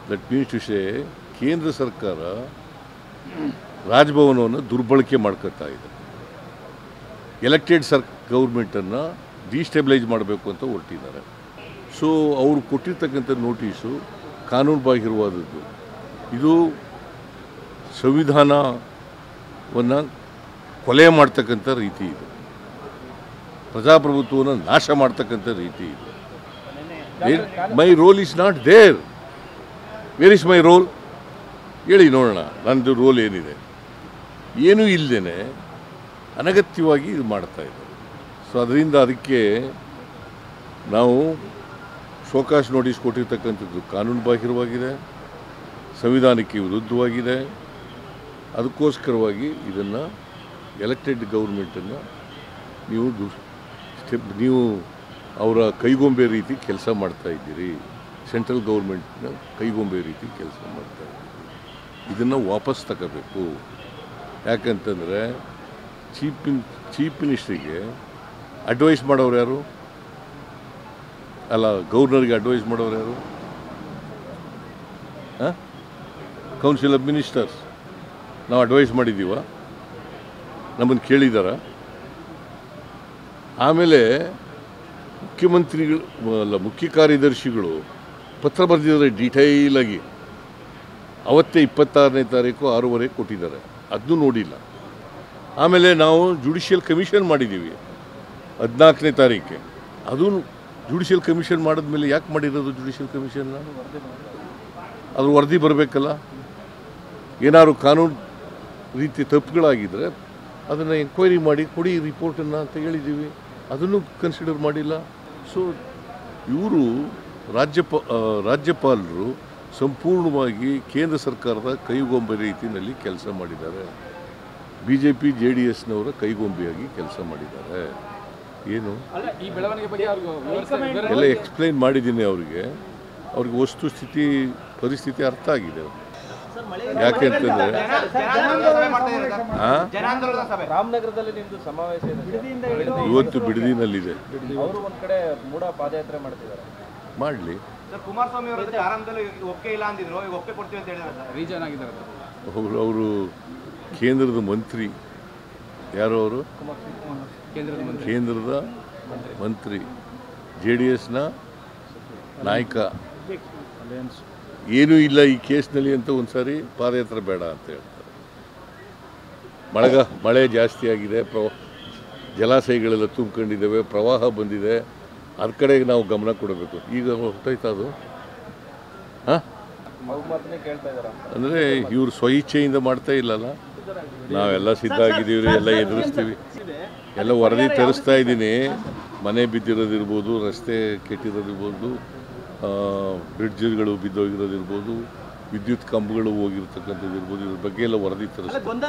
That means to say ಕೇಂದ್ರ ಸರ್ಕಾರ ರಾಜಭವನವನ್ನು ದುರ್ಬಳಕೆ ಮಾಡ್ಕೊತಾ ಇದೆ ಎಲೆಕ್ಟೆಡ್ ಸರ್ ಗೌರ್ಮೆಂಟನ್ನು ಡಿಸ್ಟೆಬಿಲೈಸ್ ಮಾಡಬೇಕು ಅಂತ ಹೊರಟಿದ್ದಾರೆ ಸೊ ಅವರು ಕೊಟ್ಟಿರ್ತಕ್ಕಂಥ ನೋಟಿಸು ಕಾನೂನುಬಾಹಿರವಾದದ್ದು ಇದು ಸಂವಿಧಾನವನ್ನು ಕೊಲೆ ಮಾಡ್ತಕ್ಕಂಥ ರೀತಿ ಇದು ಪ್ರಜಾಪ್ರಭುತ್ವವನ್ನು ನಾಶ ಮಾಡ್ತಕ್ಕಂಥ ರೀತಿ ಇದು my role is not there where is my role ಹೇಳಿ ನೋಡೋಣ ನನ್ನದು ರೋಲ್ ಏನಿದೆ ಏನೂ ಇಲ್ಲದೇ ಅನಗತ್ಯವಾಗಿ ಇದು ಮಾಡ್ತಾ ಇದ್ದಾರೆ ಸೊ ಅದರಿಂದ ಅದಕ್ಕೆ ನಾವು ಶೋಕಾಸ್ ನೋಟಿಸ್ ಕೊಟ್ಟಿರ್ತಕ್ಕಂಥದ್ದು ಕಾನೂನು ಬಾಹಿರವಾಗಿದೆ ಸಂವಿಧಾನಕ್ಕೆ ವಿರುದ್ಧವಾಗಿದೆ ಅದಕ್ಕೋಸ್ಕರವಾಗಿ ಇದನ್ನು ಎಲೆಕ್ಟೆಡ್ ಗೌರ್ಮೆಂಟನ್ನು ನೀವು ದು- ಸ್ಟೆಪ್ ನೀವು ಅವರ ಕೈಗೊಂಬೆ ರೀತಿ ಕೆಲಸ ಮಾಡ್ತಾ ಇದ್ದೀರಿ ಸೆಂಟ್ರಲ್ ಗೌರ್ಮೆಂಟ್ನ ಕೈಗೊಂಬೆ ರೀತಿ ಕೆಲಸ ಮಾಡ್ತಾ ಇದ್ದೀರಿ ಇದನ್ನು ವಾಪಸ್ ತಗೋಬೇಕು ಯಾಕಂತಂದರೆ ಚೀಫ್ ಮಿನ್ ಚೀಫ್ ಮಿನಿಸ್ಟ್ರಿಗೆ ಅಡ್ವೈಸ್ ಮಾಡೋರು ಯಾರು ಅಲ್ಲ ಗವರ್ನರ್ಗೆ ಅಡ್ವೈಸ್ ಮಾಡೋರು ಯಾರು ಕೌನ್ಸಿಲ್ ಆಫ್ ಮಿನಿಸ್ಟರ್ಸ್ ನಾವು ಅಡ್ವೈಸ್ ಮಾಡಿದ್ದೀವ ನಮ್ಮನ್ನು ಕೇಳಿದಾರ ಆಮೇಲೆ ಮುಖ್ಯಮಂತ್ರಿಗಳು ಅಲ್ಲ ಮುಖ್ಯ ಕಾರ್ಯದರ್ಶಿಗಳು ಪತ್ರ ಬರೆದಿದ್ದಾರೆ ಡೀಟೈಲಾಗಿ ಅವತ್ತೇ ಇಪ್ಪತ್ತಾರನೇ ತಾರೀಕು ಆರೂವರೆಗೆ ಕೊಟ್ಟಿದ್ದಾರೆ ಅದನ್ನೂ ನೋಡಿಲ್ಲ ಆಮೇಲೆ ನಾವು ಜುಡಿಷಿಯಲ್ ಕಮಿಷನ್ ಮಾಡಿದ್ದೀವಿ ಹದಿನಾಲ್ಕನೇ ತಾರೀಕೆ ಅದು ಜುಡಿಷಿಯಲ್ ಕಮಿಷನ್ ಮಾಡಿದ್ಮೇಲೆ ಯಾಕೆ ಮಾಡಿರೋದು ಜುಡಿಷಿಯಲ್ ಕಮಿಷನ್ನ ಅದ್ರ ವರದಿ ಬರಬೇಕಲ್ಲ ಏನಾದ್ರು ಕಾನೂನು ರೀತಿ ತಪ್ಪುಗಳಾಗಿದ್ದರೆ ಅದನ್ನು ಎಂಕ್ವೈರಿ ಮಾಡಿ ಕೊಡಿ ರಿಪೋರ್ಟನ್ನು ಅಂತ ಹೇಳಿದ್ದೀವಿ ಅದನ್ನು ಕನ್ಸಿಡರ್ ಮಾಡಿಲ್ಲ ಸೊ ಇವರು ರಾಜ್ಯಪ ಆ, ರಾಜ್ಯಪಾಲರು ಸಂಪೂರ್ಣವಾಗಿ ಕೇಂದ್ರ ಸರ್ಕಾರದ ಕೈಗೊಂಬೆ ರೀತಿಯಲ್ಲಿ ಕೆಲಸ ಮಾಡಿದ್ದಾರೆ B J P J D ಎಸ್ನವರ ಕೈಗೊಂಬೆಯಾಗಿ ಕೆಲಸ ಮಾಡಿದ್ದಾರೆ ಏನು ಅಲ್ಲ ಈ ಬೆಳವಣಿಗೆ ಬಗ್ಗೆ ಅವ್ರಿಗೆ ವಿವರಿಸ- ವಿವರ- ಎಲ್ಲ ಎಕ್ಸ್ಪ್ಲೈನ್ ಮಾಡಿದ್ದೀನಿ ಅವರಿಗೆ ಅವ್ರಿಗೆ ವಸ್ತುಸ್ಥಿತಿ ಪರಿಸ್ಥಿತಿ ಅರ್ಥ ಆಗಿದೆ ಯಾಕೆ ಅಂತಂದರೆ ಹಾಂ ಜನಾಂದೋಲನ ಸಭೆ ರಾಮನಗರದಲ್ಲಿ ನಿಮ್ದು ಸಮಾವೇಶ ಇದೆ ಇವತ್ತು ಬಿಡದಿನಲ್ಲಿದೆ ಅವರು ಒಂದ್ ಕಡೆ ಮೂಡ ಪಾದಯಾತ್ರೆ ಮಾಡ್ತಿದ್ದಾರೆ ಮಾಡಲಿ ಸರ್ ಕುಮಾರಸ್ವಾಮಿ ಅವರ ಆರಂಭದಲ್ಲಿ ಒಪ್ಪಿಗೆ ಇಲ್ಲ ಅಂದಿದ್ರು ಈಗ ಒಪ್ಪಿಗೆ ಕೊಡ್ತೀವಿ ಅಂತ ಹೇಳಿದ್ದಾರೆ ಸರ್ ರೀಜನ್ ಆಗಿದ್ದಾರೆ ಅದು. ಅವರು ಅವರು ಕೇಂದ್ರದ ಮಂತ್ರಿ ಯಾರು ಅವರು ಕೇಂದ್ರದ ಮಂತ್ರಿ ಕೇಂದ್ರದ ಮಂತ್ರಿ ಜೆ ಡಿ ಎಸ್ನ ನಾಯಕ ಏನೂ ಇಲ್ಲ ಈ ಕೇಸ್ನಲ್ಲಿ ಅಂತ ಒಂದ್ಸಾರಿ ಪಾದಯಾತ್ರೆ ಬೇಡ ಅಂತ ಹೇಳ್ತಾರೆ ಮಳೆಗ ಮಳೆ ಜಾಸ್ತಿ ಆಗಿದೆ ಪ್ರ ಜಲಾಶಯಗಳೆಲ್ಲ ತುಂಬಿಕೊಂಡಿದ್ದಾವೆ ಪ್ರವಾಹ ಬಂದಿದೆ ಅದ್ರ ಕಡೆಗೆ ನಾವು ಗಮನ ಕೊಡಬೇಕು ಈಗ ಹೊಟ್ಟೋಯ್ತಾ ಅದು ಹಾಂ ಅವ್ರ ಮಾತನ್ನೇ ಕೇಳ್ತಾ ಇದಾರೆ ಅಂದರೆ ಇವರು ಸ್ವಇಚ್ಛೆಯಿಂದ ಮಾಡ್ತಾ ಇಲ್ಲಲ್ಲ ನಾವೆಲ್ಲ ಸಿದ್ಧ ಆಗಿದ್ದೀವಿ ಎಲ್ಲ ಎದುರಿಸ್ತೀವಿ ಎಲ್ಲ ವರದಿ ತರಿಸ್ತಾ ಇದ್ದೀನಿ ಮನೆ ಬಿದ್ದಿರೋದಿರ್ಬೋದು ರಸ್ತೆ ಕೆಟ್ಟಿರೋದಿರ್ಬೋದು ಬ್ರಿಡ್ಜ್ಗಳು ಬಿದ್ದೋಗಿರೋದಿರ್ಬೋದು ವಿದ್ಯುತ್ ಕಂಬಗಳು ಹೋಗಿರ್ತಕ್ಕಂಥದ್ದು ಇರ್ಬೋದು ಇದ್ರ ಬಗ್ಗೆ ಎಲ್ಲ ವರದಿ ತರಿಸ್ತೀವಿ